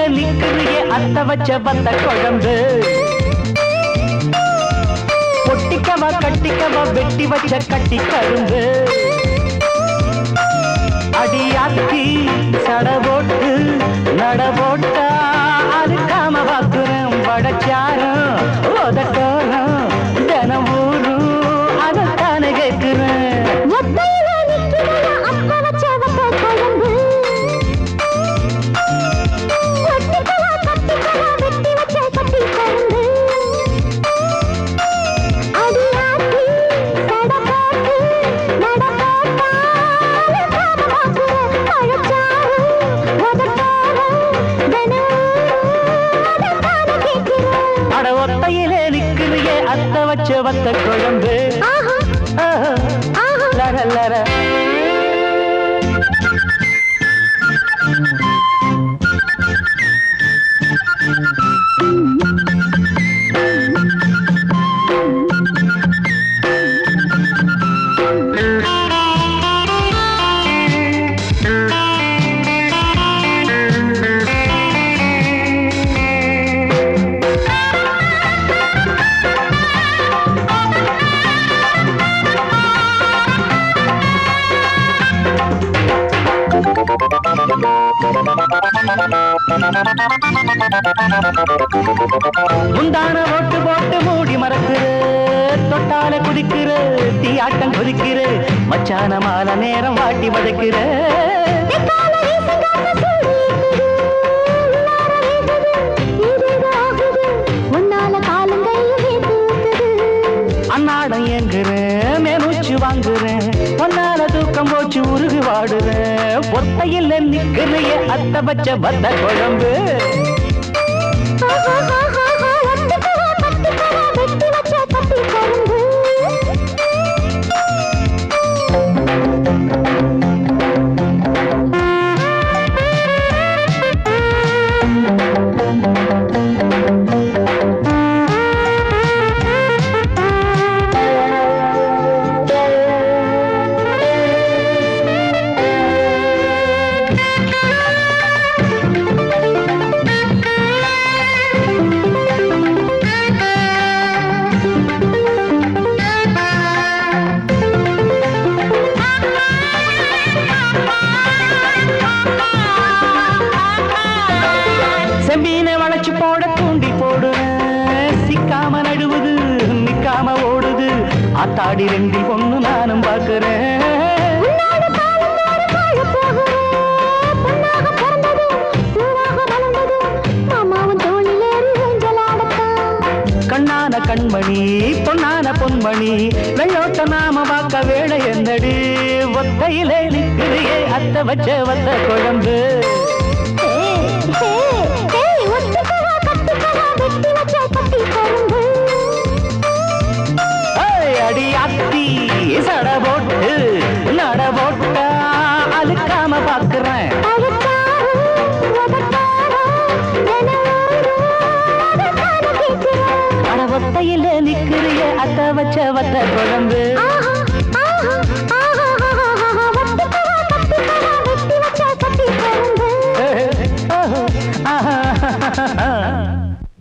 நிக்கிறிய அத்த வச்ச வந்த குழம்பு பொட்டிக்கவா கட்டிக்கவா வெட்டி வச்ச கட்டி கரும்பு அடியாத்தி சட போட்டு நட போட்டா அதுக்காம பாக்குறேன் வடச்சாரம் உதட்டோரம் தினம் ஊரும் அதைத்தானே கேட்கிறேன் ஒத்தையில நிக்கிறைய அப்ப வச்ச வத்த குழம்பு ஒட்டிக்கவா கட்டிக்கவா வெட்டி வச்ச கட்டி கரும்பு அடியாத்தி சட போட்டு நட போட்டா காம பாக்குற பழச்சாறு உதட்டாரம் தினம் அதைத்தானே கேட்கிறேன் அட ஒத்தையிலே நிக்கிறிய அத்த வச்ச வத்த குழம்பு ஆஹா ஆஹா, ஆஹா லர லர முந்தான ஓட்டு போட்டு மூடி மறக்குற தொட்டால குதிக்கிற தீயாட்டம் கொதிக்கிற மச்சான மால நேரம் வாட்டி வதைக்கிற வெக்கால வீசுங்காம சூடு இருக்குது. உள்ளார வேகுது, ஏதேதோ ஆகுது. உன்னால காலங்கையும் வேத்து ஊத்துது. அன்னாடம் ஏங்குறேன் மேனூச்சு வாங்குறேன் பொன்னால தூக்கம் போச்சு உருகு வாடுறேன் பொத்தையில் நிக்கிறைய அத்த பச்ச வந்த குழம்பு ஆஹாஹாஹா, ஒட்டிக்கவா, கட்டிக்கவா, வெட்டி வச்ச கட்டி கரும்பு. செம்பீனை வளைச்சு போட தூண்டி போடுவேன் சிக்காம நடுவுது நிக்காம ஓடுது அத்தாடி ரெண்டில் ஒண்ணு நானும் பார்க்கிறேன் உன்னோடு காலம் தோறும் வாழப் போகிறேன். பொன்னாக பிறந்ததும், பூவாக மலர்ந்ததும், மாமாவும் தோளிலேறி ஊஞ்சலாடத்தான். கண்ணான கண்மணி பொன்னான பொன்மணி வெள்ளோட்ட நாம பார்க்க வேலை என்னடி ஒத்தையிலே நிற்கிறியே அத்த வச்ச வந்த குழம்பு ஏய், ஏய், ஏய், ஒட்டிக்கவா, கட்டிக்கவா, வெட்டி வச்ச கட்டி கரும்பு. ஏய், அடி அத்தி சட போட்டு நட போட்டா அழுக்காம பாக்குறேன் பழச்சாறு, உதட்டாறு, தினமொரு அதற்கான கேட்கிறேன். அட ஒத்தையிலே நிக்கிறிய அத்த வச்ச வந்த குழம்பு ஆஹா